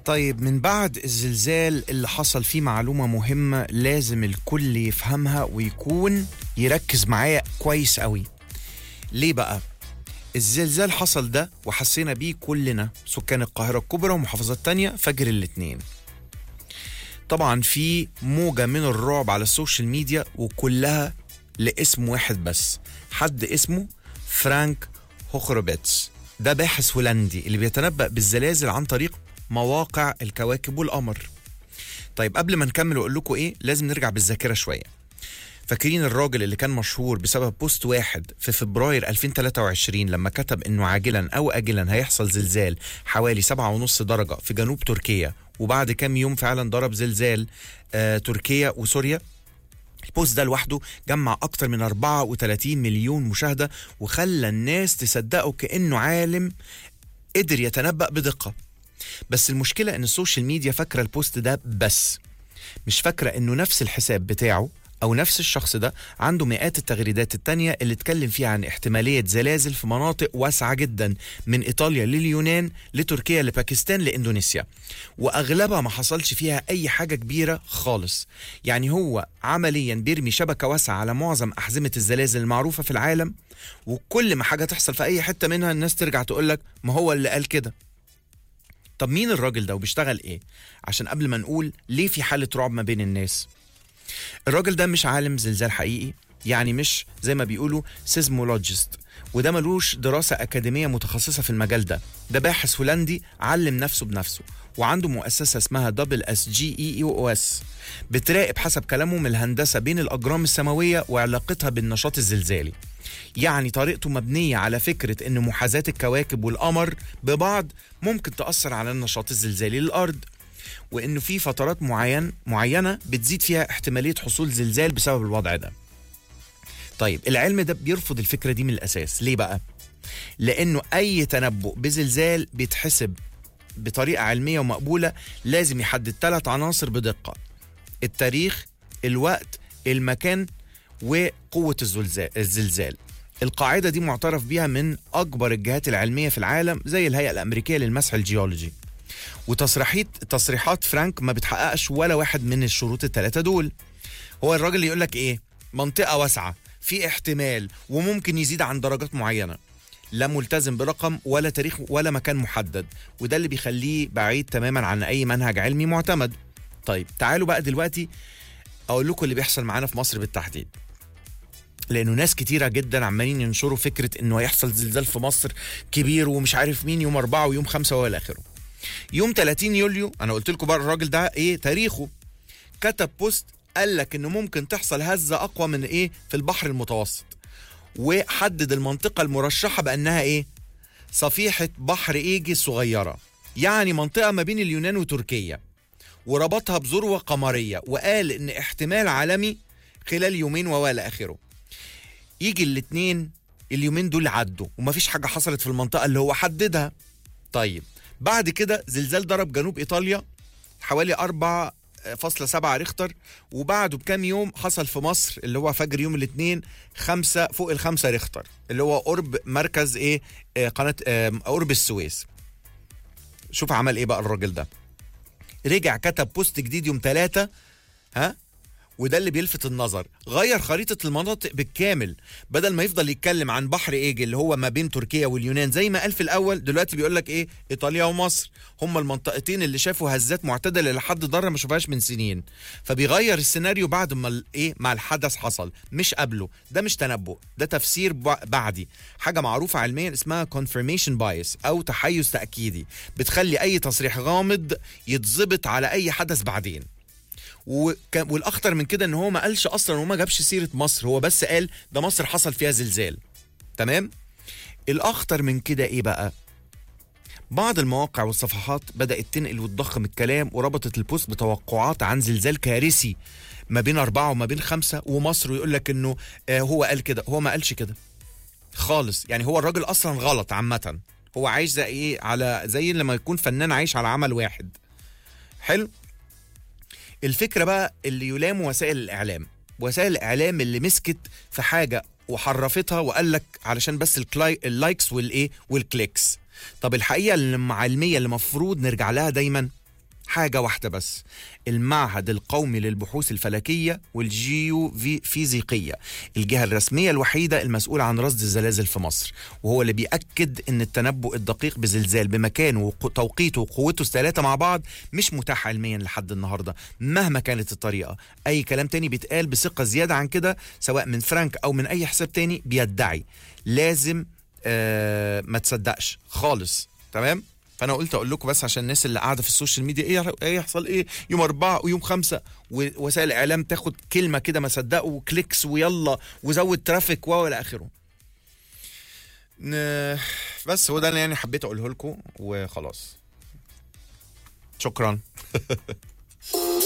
طيب من بعد الزلزال اللي حصل فيه معلومة مهمة لازم الكل يفهمها ويكون يركز معايا كويس قوي ليه بقى؟ الزلزال حصل ده وحسينا بيه كلنا سكان القاهرة الكبرى ومحافظات تانية فجر الاتنين طبعا في موجة من الرعب على السوشيال ميديا وكلها لاسم واحد بس حد اسمه فرانك هوخروبيتس ده باحث هولندي اللي بيتنبأ بالزلازل عن طريق مواقع الكواكب والقمر طيب قبل ما نكمل واقول لكم ايه لازم نرجع بالذاكره شويه فاكرين الراجل اللي كان مشهور بسبب بوست واحد في فبراير 2023 لما كتب انه عاجلا او اجلا هيحصل زلزال حوالي 7.5 درجه في جنوب تركيا وبعد كام يوم فعلا ضرب زلزال آه تركيا وسوريا البوست ده لوحده جمع أكتر من 34 مليون مشاهدة وخلى الناس تصدقه كأنه عالم قدر يتنبأ بدقة بس المشكلة إن السوشيال ميديا فاكرة البوست ده بس مش فاكرة إنه نفس الحساب بتاعه أو نفس الشخص ده عنده مئات التغريدات التانية اللي اتكلم فيها عن احتمالية زلازل في مناطق واسعة جدا من إيطاليا لليونان لتركيا لباكستان لإندونيسيا وأغلبها ما حصلش فيها أي حاجة كبيرة خالص يعني هو عمليا بيرمي شبكة واسعة على معظم أحزمة الزلازل المعروفة في العالم وكل ما حاجة تحصل في أي حتة منها الناس ترجع تقولك ما هو اللي قال كده طب مين الراجل ده وبيشتغل ايه عشان قبل ما نقول ليه في حالة رعب ما بين الناس الراجل ده مش عالم زلزال حقيقي يعني مش زي ما بيقولوا سيزمولوجيست وده ملوش دراسة أكاديمية متخصصة في المجال ده ده باحث هولندي علم نفسه بنفسه وعنده مؤسسة اسمها دبل اس جي اي او اس بتراقب حسب كلامهم الهندسة بين الأجرام السماوية وعلاقتها بالنشاط الزلزالي يعني طريقته مبنية على فكرة أن محاذاة الكواكب والقمر ببعض ممكن تأثر على النشاط الزلزالي للأرض وانه في فترات معين معينه بتزيد فيها احتماليه حصول زلزال بسبب الوضع ده. طيب العلم ده بيرفض الفكره دي من الاساس، ليه بقى؟ لانه اي تنبؤ بزلزال بيتحسب بطريقه علميه ومقبوله لازم يحدد ثلاث عناصر بدقه. التاريخ، الوقت، المكان وقوه الزلزال الزلزال. القاعده دي معترف بيها من اكبر الجهات العلميه في العالم زي الهيئه الامريكيه للمسح الجيولوجي. وتصريحات تصريحات فرانك ما بتحققش ولا واحد من الشروط الثلاثه دول هو الراجل يقول لك ايه منطقه واسعه في احتمال وممكن يزيد عن درجات معينه لا ملتزم برقم ولا تاريخ ولا مكان محدد وده اللي بيخليه بعيد تماما عن اي منهج علمي معتمد طيب تعالوا بقى دلوقتي اقول لكم اللي بيحصل معانا في مصر بالتحديد لانه ناس كتيره جدا عمالين ينشروا فكره انه هيحصل زلزال في مصر كبير ومش عارف مين يوم أربعة ويوم خمسة والى اخره يوم 30 يوليو انا قلت لكم بقى الراجل ده ايه تاريخه كتب بوست قال لك انه ممكن تحصل هزه اقوى من ايه في البحر المتوسط وحدد المنطقه المرشحه بانها ايه صفيحه بحر ايجي الصغيره يعني منطقه ما بين اليونان وتركيا وربطها بذروه قمريه وقال ان احتمال عالمي خلال يومين ولا اخره يجي الاثنين اليومين دول عدوا ومفيش حاجه حصلت في المنطقه اللي هو حددها طيب بعد كده زلزال ضرب جنوب ايطاليا حوالي 4.7 ريختر وبعده بكام يوم حصل في مصر اللي هو فجر يوم الاثنين خمسة فوق الخمسة ريختر اللي هو قرب مركز ايه آه قناة آه قرب السويس شوف عمل ايه بقى الراجل ده رجع كتب بوست جديد يوم ثلاثة ها وده اللي بيلفت النظر غير خريطة المناطق بالكامل بدل ما يفضل يتكلم عن بحر ايجي اللي هو ما بين تركيا واليونان زي ما قال في الاول دلوقتي بيقول لك ايه ايطاليا ومصر هما المنطقتين اللي شافوا هزات معتدلة لحد ضرة ما شافهاش من سنين فبيغير السيناريو بعد ما ايه ما الحدث حصل مش قبله ده مش تنبؤ ده تفسير بعدي حاجة معروفة علميا اسمها confirmation bias او تحيز تأكيدي بتخلي اي تصريح غامض يتظبط على اي حدث بعدين وكان والاخطر من كده ان هو ما قالش اصلا وما جابش سيره مصر هو بس قال ده مصر حصل فيها زلزال تمام الاخطر من كده ايه بقى بعض المواقع والصفحات بدات تنقل وتضخم الكلام وربطت البوست بتوقعات عن زلزال كارثي ما بين أربعة وما بين خمسة ومصر ويقول لك إنه آه هو قال كده هو ما قالش كده خالص يعني هو الراجل أصلا غلط عامة هو عايش زي إيه على زي لما يكون فنان عايش على عمل واحد حلو الفكره بقى اللي يلام وسائل الاعلام وسائل الاعلام اللي مسكت في حاجه وحرفتها وقال لك علشان بس الكلاي اللايكس والايه والكليكس طب الحقيقه العلميه اللي المفروض نرجع لها دايما حاجه واحده بس المعهد القومي للبحوث الفلكيه والجيو في فيزيقيه الجهه الرسميه الوحيده المسؤوله عن رصد الزلازل في مصر وهو اللي بيأكد ان التنبؤ الدقيق بزلزال بمكانه وتوقيته وقوته الثلاثه مع بعض مش متاح علميا لحد النهارده مهما كانت الطريقه اي كلام تاني بيتقال بثقه زياده عن كده سواء من فرانك او من اي حساب تاني بيدعي لازم آه ما تصدقش خالص تمام فانا قلت اقول لكم بس عشان الناس اللي قاعده في السوشيال ميديا ايه ايه يحصل ايه يوم اربعه ويوم خمسه ووسائل الاعلام تاخد كلمه كده ما صدقوا وكليكس ويلا وزود ترافيك والى اخره ن- بس هو ده اللي يعني حبيت اقوله لكم وخلاص شكرا